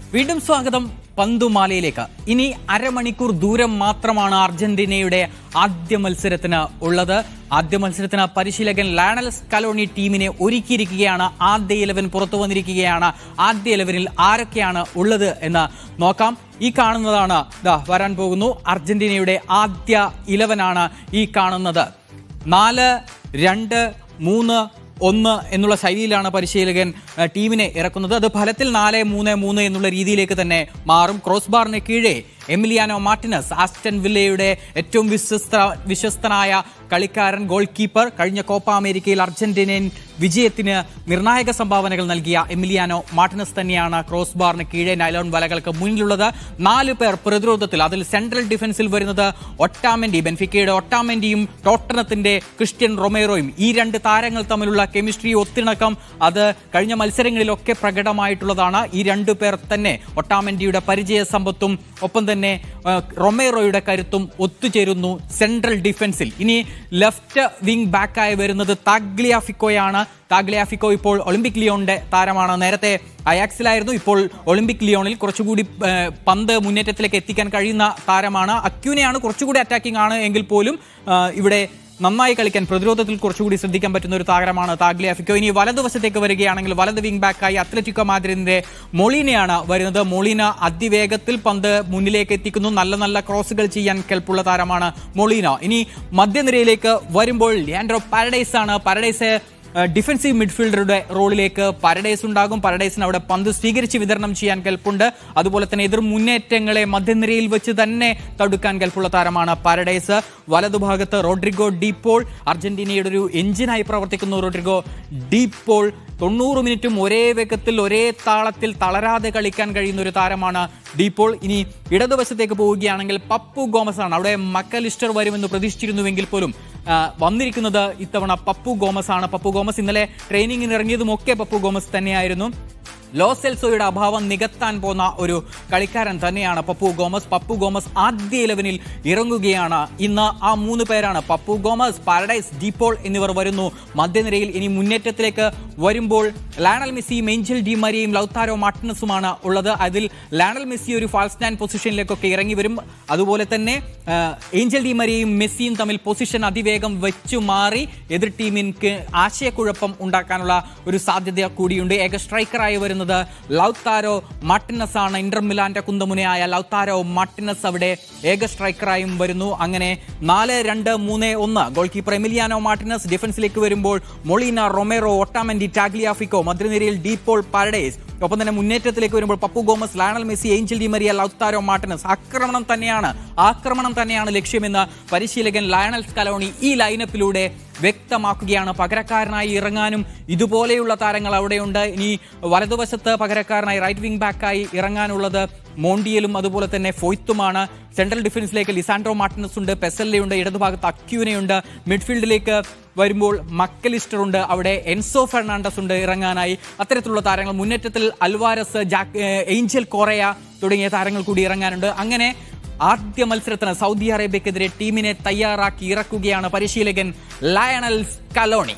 വീണ്ടും സ്വാഗതം പന്തുമാലയിലേക്ക് ഇനി അരമണിക്കൂർ ദൂരം മാത്രമാണ് അർജന്റീനയുടെ ആദ്യ മത്സരത്തിന് ഉള്ളത് ആദ്യ മത്സരത്തിന് പരിശീലകൻ ലാണൽ സ്കലോണി ടീമിനെ ഒരുക്കിയിരിക്കുകയാണ് ആദ്യ ഇലവൻ പുറത്തു വന്നിരിക്കുകയാണ് ആദ്യ ഇലവനിൽ ആരൊക്കെയാണ് ഉള്ളത് എന്ന് നോക്കാം ഈ കാണുന്നതാണ് ദാ വരാൻ പോകുന്നു അർജന്റീനയുടെ ആദ്യ ഇലവനാണ് ഈ കാണുന്നത് നാല് രണ്ട് മൂന്ന് ഒന്ന് എന്നുള്ള ശൈലിയിലാണ് പരിശീലകൻ ആ, ടീമിനെ ഇറക്കുന്നത് അത് ഫലത്തിൽ നാല് മൂന്ന് മൂന്ന് എന്നുള്ള രീതിയിലേക്ക് തന്നെ മാറും ക്രോസ് ബാറിന് കീഴേ എമിലിയാനോ മാർട്ടിനസ് ആസ്റ്റൻ വില്ലയുടെ ഏറ്റവും വിശ്വസ്ത വിശ്വസ്തനായ കളിക്കാരൻ ഗോൾ കീപ്പർ കഴിഞ്ഞ കോപ്പ അമേരിക്കയിൽ അർജന്റീനൻ വിജയത്തിന് നിർണായക സംഭാവനകൾ നൽകിയ എമിലിയാനോ മാർട്ടിനസ് തന്നെയാണ് ക്രോസ് ബാറിന് കീഴെ നൈലോൺ വലകൾക്ക് മുന്നിലുള്ളത് നാല് പേർ പ്രതിരോധത്തിൽ അതിൽ സെൻട്രൽ ഡിഫൻസിൽ വരുന്നത് ഒട്ടാമെന്റി ബെൻഫിക്കയുടെ ഒട്ടാമെന്റിയും ടോട്ടനത്തിന്റെ ക്രിസ്ത്യൻ റൊമേറോയും ഈ രണ്ട് താരങ്ങൾ തമ്മിലുള്ള കെമിസ്ട്രി ഒത്തിണക്കം അത് കഴിഞ്ഞ മത്സരങ്ങളിലൊക്കെ പ്രകടമായിട്ടുള്ളതാണ് ഈ രണ്ടു പേർ തന്നെ ഒട്ടാമെന്റിയുടെ പരിചയ സമ്പത്തും ഒപ്പം തന്നെ ആ, റൊമേറോയുടെ കരുത്തും ഒത്തുചേരുന്നു സെൻട്രൽ ഡിഫൻസിൽ ഇനി ലെഫ്റ്റ് വിംഗ് ബാക്കായി വരുന്നത് താഗ്ലിയാഫിക്കോയാണ് താഗ്ലിയാഫിക്കോ ഇപ്പോൾ ഒളിമ്പിക് ലിയോണിന്റെ താരമാണ് നേരത്തെ അയാക്സിലായിരുന്നു ഇപ്പോൾ ഒളിമ്പിക് ലിയോണിൽ കുറച്ചുകൂടി ആ, പന്ത് മുന്നേറ്റത്തിലേക്ക് എത്തിക്കാൻ കഴിയുന്ന താരമാണ് അക്യൂനെയാണ് കുറച്ചുകൂടി അറ്റാക്കിംഗ് ആണ് എങ്കിൽ പോലും ആ, ഇവിടെ നന്നായി കളിക്കാൻ പ്രതിരോധത്തിൽ കുറച്ചുകൂടി ശ്രദ്ധിക്കാൻ പറ്റുന്ന ഒരു താരമാണ് താഗ്ലിയാഫിക്കോ ഇനി വലതുവശത്തേക്ക് വരികയാണെങ്കിൽ വലത് വിംഗ് ബാക്കായി അത്ലറ്റിക്കോ മാദ്രിദിന്റെ മൊളീനയാണ് വരുന്നത് മൊളീന അതിവേഗത്തിൽ പന്ത് മുന്നിലേക്ക് എത്തിക്കുന്നു നല്ല നല്ല ക്രോസുകൾ ചെയ്യാൻ കെൽപ്പുള്ള താരമാണ് മൊളീന ഇനി മധ്യനിരയിലേക്ക് വരുമ്പോൾ ലിയാൻഡ്രോ പാരഡൈസ് ആണ് പാരഡൈസ് ഡിഫൻസീവ് മിഡ്ഫീൽഡറുടെ റോളിലേക്ക് പരഡേസ് ഉണ്ടാകും പരഡേസിന് അവിടെ പന്ത് സ്വീകരിച്ച് വിതരണം ചെയ്യാൻ കെൽപ്പുണ്ട് അതുപോലെ തന്നെ എതിർ മുന്നേറ്റങ്ങളെ മധ്യനിരയിൽ വെച്ച് തന്നെ തടുക്കാൻ കെൽപ്പുള്ള താരമാണ് പരഡേസ് വലതുഭാഗത്ത് റോഡ്രിഗോ ഡീപ്പോൾ അർജന്റീനയുടെ ഒരു എഞ്ചിനായി പ്രവർത്തിക്കുന്ന റോഡ്രിഗോ ഡീപ്പോൾ തൊണ്ണൂറ് മിനിറ്റും ഒരേ വേഗത്തിൽ ഒരേ താളത്തിൽ തളരാതെ കളിക്കാൻ കഴിയുന്ന ഒരു താരമാണ് ഡീപ്പോൾ ഇനി ഇടതുവശത്തേക്ക് പോവുകയാണെങ്കിൽ പപ്പു ഗോമസ് ആണ് അവിടെ മക്കലിസ്റ്റർ വരുമെന്ന് പ്രതീക്ഷിച്ചിരുന്നുവെങ്കിൽ പോലും ആ, വന്നിരിക്കുന്നത് ഇത്തവണ പപ്പു ഗോമസ് ആണ് പപ്പു ഗോമസ് ഇന്നലെ ട്രെയിനിങ്ങിന് ഇറങ്ങിയതും ഒക്കെ പപ്പു ഗോമസ് തന്നെയായിരുന്നു ലോസെൽസോയുടെ അഭാവം നികത്താൻ പോന്ന ഒരു കളിക്കാരൻ തന്നെയാണ് പപ്പു ഗോമസ് പപ്പു ഗോമസ് ആദ്യ ഇലവനിൽ ഇറങ്ങുകയാണ് ഇന്ന് ആ മൂന്ന് പേരാണ് പപ്പു ഗോമസ് പാരഡൈസ് ഡീപ്പോൾ എന്നിവർ വരുന്നു മധ്യനിരയിൽ ഇനി മുന്നേറ്റത്തിലേക്ക് വരുമ്പോൾ ലാണൽ മെസ്സിയും ഏഞ്ചൽ ഡി മരിയയും ലൗത്താരോ മാർട്ടിനസുമാണ് ഉള്ളത് അതിൽ ലാണൽ മെസ്സി ഒരു ഫാൾസ് സ്റ്റാൻഡ് പൊസിഷനിലേക്കൊക്കെ ഇറങ്ങി വരും അതുപോലെ തന്നെ ആ, ഏഞ്ചൽ ഡി മരിയയും മെസ്സിയും തമ്മിൽ പൊസിഷൻ അതിവേഗം വെച്ചു മാറി എതിർ ടീമിന് ആശയക്കുഴപ്പം ഉണ്ടാക്കാനുള്ള ഒരു സാധ്യത കൂടിയുണ്ട് ഏക സ്ട്രൈക്കറായി വരുന്നത് ലൗത്താരോ മാർട്ടിനസ് ആണ് ഇന്റർ മിലാന്റെ കുന്തമുനയായ ലൗത്താരോ മാർട്ടിനസ് അവിടെ ഏക സ്ട്രൈക്കറായും വരുന്നു അങ്ങനെ നാല് രണ്ട് മൂന്ന് ഒന്ന് ഗോൾ കീപ്പർ എമിലിയാനോ മാർട്ടിനസ് ഡിഫൻസിലേക്ക് വരുമ്പോൾ മൊളീന റൊമേറോ ഒട്ടാമൻഡി ടാഗ്ലിയാഫിക്കോ മധ്യനിരയിൽ ഡീപ്പോൾ പാരഡൈസ് ഒപ്പം തന്നെ മുന്നേറ്റത്തിലേക്ക് വരുമ്പോൾ Papu Gomez Lionel Messi Angel Di Maria Lautaro Martinez ആക്രമണം തന്നെയാണ് ആക്രമണം തന്നെയാണ് ലക്ഷ്യമെന്ന് പരിശീലകൻ ലയണൽ സ്കലോണി ഈ ലൈനപ്പിലൂടെ വ്യക്തമാക്കുകയാണ് പകരക്കാരനായി ഇറങ്ങാനും ഇതുപോലെയുള്ള താരങ്ങൾ അവിടെയുണ്ട് ഇനി വലതുവശത്ത് പകരക്കാരനായി റൈറ്റ് വിംഗ് ബാക്കായി ഇറങ്ങാനുള്ളത് മോണ്ടിയലും അതുപോലെ തന്നെ ഫോയ്ത്തുമാണ് സെൻട്രൽ ഡിഫൻസിലേക്ക് ലിസാൻഡ്രോ മാർട്ടിനസ് ഉണ്ട് പെസല്ലയുണ്ട് ഇടതുഭാഗത്ത് അക്യൂനയുണ്ട് മിഡ്ഫീൽഡിലേക്ക് വരുമ്പോൾ മക്കലിസ്റ്റർ ഉണ്ട് അവിടെ എൻസോ ഫെർണാണ്ടസ് ഉണ്ട് ഇറങ്ങാനായി അത്തരത്തിലുള്ള താരങ്ങൾ മുന്നേറ്റത്തിൽ അൽവാരസ് ജാക്ക് ഏഹ്, ഏഞ്ചൽ കോറയ തുടങ്ങിയ താരങ്ങൾ കൂടി ഇറങ്ങാനുണ്ട് അങ്ങനെ ആദ്യ മത്സരത്തിന് സൗദി അറേബ്യക്കെതിരെ ടീമിനെ തയ്യാറാക്കി ഇറക്കുകയാണ് പരിശീലകൻ ലയണൽ സ്കലോണി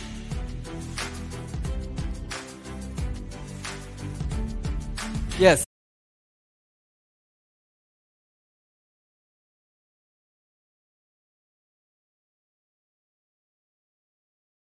യെസ്